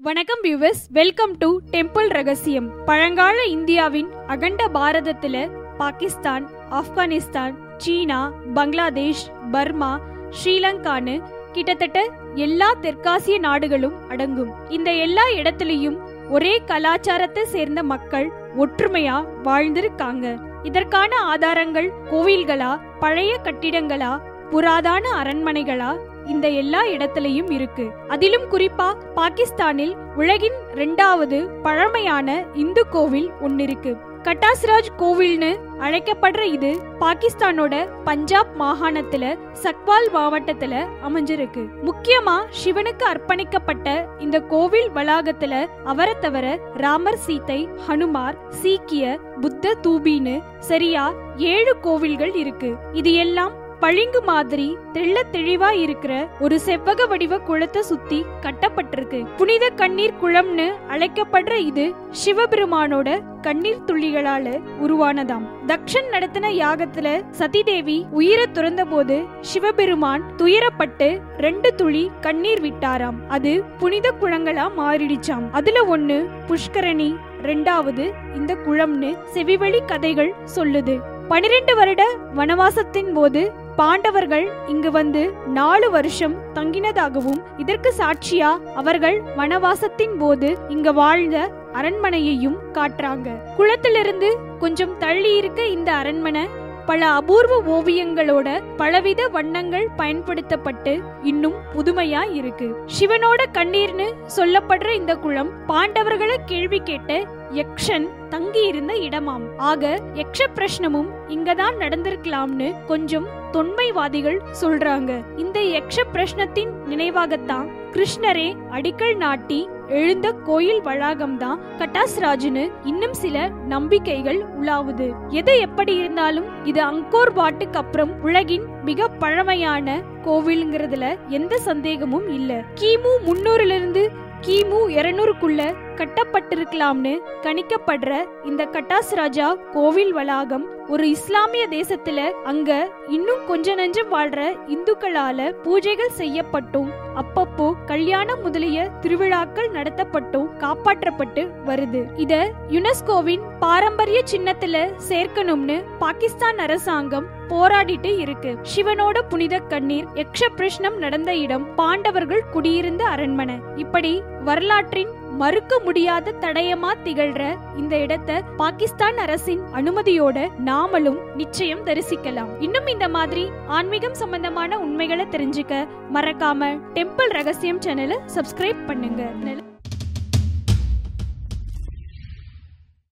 வணக்கம் viewers welcome to temple ரகசியம் பழங்கால இந்தியாவின் அகண்ட பாரதத்துல பாகிஸ்தான் ஆப்கானிஸ்தான் சீனா பங்களாதேஷ் பர்மா ஸ்ரீலங்கான்னு கிட்டத்தட்ட எல்லா தெற்காசிய நாடுகளும் அடங்கும் இந்த எல்லா இடத்துலயும் ஒரே கலாச்சாரத்தை சேர்ந்த மக்கள் ஒற்றுமையா வாழ்ந்திருக்காங்க இதற்கான ஆதாரங்கள் கோவில்களா பழைய கட்டிடங்களா புராதான அரண்மனைகளா இந்த எல்லா இடத்திலையும் இருக்கு அதிலும் குறிப்பா பாகிஸ்தானில் உலகின் ரெண்டாவது பழமையான இந்து கோவில் ஒன்னு இருக்கு கட்டாஸ்ராஜ் கோவில்னு அழைக்கப்படுற இது பாகிஸ்தானோட பஞ்சாப் மாகாணத்துல சக்வால் மாவட்டத்துல அமைஞ்சிருக்கு முக்கியமா சிவனுக்கு அர்ப்பணிக்கப்பட்ட இந்த கோவில் வளாகத்துல அவரை தவிர ராமர் சீத்தை ஹனுமார் சீக்கிய புத்த தூபின்னு சரியா ஏழு கோவில்கள் இருக்கு இது எல்லாம் பளிங்கு மாதிரி தெள்ள தெளிவா இருக்கிற ஒரு செவ்வக வடிவ குளத்தை சுத்தி கட்டப்பட்டிருக்கு புனித கண்ணீர் குளம்னு அழைக்கப்படுற இது சிவபெருமானோட கண்ணீர் துளிகளால உருவானதாம் தக்ஷன் நடத்தின யாகத்துல சதிதேவி உயிரை துறந்த போது சிவபெருமான் துயரப்பட்டு ரெண்டு துளி கண்ணீர் விட்டாராம் அது புனித குளங்களா மாறிடுச்சாம் அதுல ஒண்ணு புஷ்கரணி ரெண்டாவது இந்த குளம்னு செவிவழி கதைகள் சொல்லுது பனிரெண்டு வருட வனவாசத்தின் போது பாண்டவர்கள் இங்கு வந்து நாலு வருஷம் தங்கினதாகவும் இதற்கு சாட்சியா அவர்கள் வனவாசத்தின் போது இங்க வாழ்ந்த அரண்மனையையும் காட்டுறாங்க குளத்திலிருந்து கொஞ்சம் தள்ளி இருக்க இந்த அரண்மனை பல அபூர்வ ஓவியங்களோட பலவித வண்ணங்கள் பயன்படுத்தப்பட்டு இன்னும் புதுமையா இருக்கு சிவனோட கண்ணீர்னு சொல்லப்படுற இந்த குளம் பாண்டவர்களை கேள்வி கேட்ட யக்ஷன் தங்கி இருந்த இடமாம் ஆக யக்ஷ பிரஷ்னமும் இங்கதான் நடந்திருக்கலாம்னு கொஞ்சம் தொன்மைவாதிகள் சொல்றாங்க இந்த யக்ஷ பிரஷ்னத்தின் நினைவாகத்தான் கிருஷ்ணரே அடிக்கல் நாட்டி எழுந்த கோயில் வளாகம் தான் கட்டாஸ்ராஜ்னு இன்னும் சில நம்பிக்கைகள் உலாவுது எது எப்படி இருந்தாலும் இது அங்கோர் வாட்டுக்கு அப்புறம் உலகின் மிக பழமையான கோவில்ங்கிறதுல எந்த சந்தேகமும் இல்ல கிமு முன்னூறுல இருந்து கிமு இருநூறுக்குள்ள கட்டப்பட்டிருக்கலாம்னு கணிக்கப்படுற இந்த கட்டாஸ் ராஜா கோவில் வளாகம் ஒரு இஸ்லாமிய தேசத்துல அங்க இன்னும் கொஞ்ச நஞ்சம் வாழ்ற இந்துக்களால பூஜைகள் செய்யப்பட்டும் அப்பப்போ கல்யாணம் முதலிய திருவிழாக்கள் நடத்தப்பட்டும் காப்பாற்றப்பட்டு வருது இத யுனெஸ்கோவின் பாரம்பரிய சின்னத்துல சேர்க்கணும்னு பாகிஸ்தான் அரசாங்கம் போராடிட்டு இருக்கு சிவனோட புனித கண்ணீர் யக்ஷ பிரஷ்னம் நடந்த இடம் பாண்டவர்கள் குடியிருந்த அரண்மனை இப்படி வரலாற்றின் மறுக்க முடியாத தடயமா திகழ்ற இந்த இடத்தை பாகிஸ்தான் அரசின் அனுமதியோட நாமளும் நிச்சயம் தரிசிக்கலாம் இன்னும் இந்த மாதிரி ஆன்மீகம் சம்பந்தமான உண்மைகளை தெரிஞ்சுக்க மறக்காம டெம்பிள் ரகசியம் சேனலை சப்ஸ்கிரைப் பண்ணுங்க